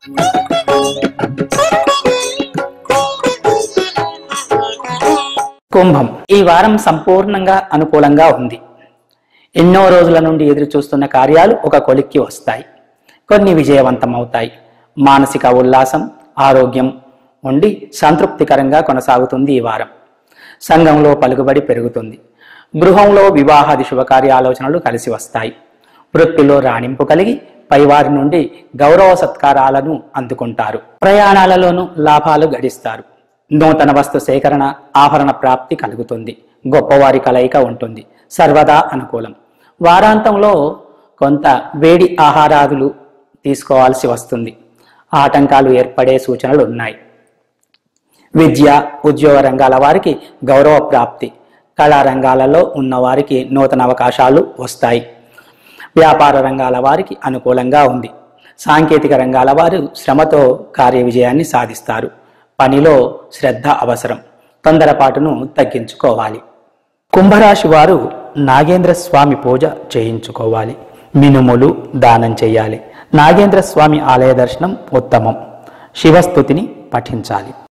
కుంభం ఈ వారం సంపూర్ణంగా అనుకూలంగా ఉంది ఎన్నో రోజుల నుండి ఎదురు చూస్తున్న కార్యాలు ఒక కొలిక్కి వస్తాయి కొన్ని విజయవంతం అవుతాయి మానసిక ఉల్లాసం ఆరోగ్యం ఉండి సంతృప్తికరంగా కొనసాగుతుంది ఈ వారం సంఘంలో పలుకుబడి పెరుగుతుంది గృహంలో వివాహాది శుభకార్య ఆలోచనలు కలిసి వస్తాయి వృత్తిలో రాణింపు కలిగి పైవారి నుండి గౌరవ సత్కారాలను అందుకుంటారు ప్రయాణాలలోనూ లాభాలు గడిస్తారు నూతన వస్తు సేకరణ ఆభరణ ప్రాప్తి కలుగుతుంది గొప్పవారి కలయిక ఉంటుంది సర్వదా అనుకూలం వారాంతంలో కొంత వేడి ఆహారాదులు తీసుకోవాల్సి వస్తుంది ఆటంకాలు ఏర్పడే సూచనలు ఉన్నాయి విద్య ఉద్యోగ రంగాల వారికి గౌరవ ప్రాప్తి కళా రంగాలలో ఉన్న వారికి నూతన అవకాశాలు వస్తాయి వ్యాపార రంగాల వారికి అనుకూలంగా ఉంది సాంకేతిక రంగాల వారు శ్రమతో కార్య విజయాన్ని సాధిస్తారు పనిలో శ్రద్ధ అవసరం తొందరపాటును తగ్గించుకోవాలి కుంభరాశి వారు నాగేంద్ర స్వామి పూజ చేయించుకోవాలి మినుములు దానం చేయాలి నాగేంద్ర స్వామి ఆలయ దర్శనం ఉత్తమం శివస్థుతిని పఠించాలి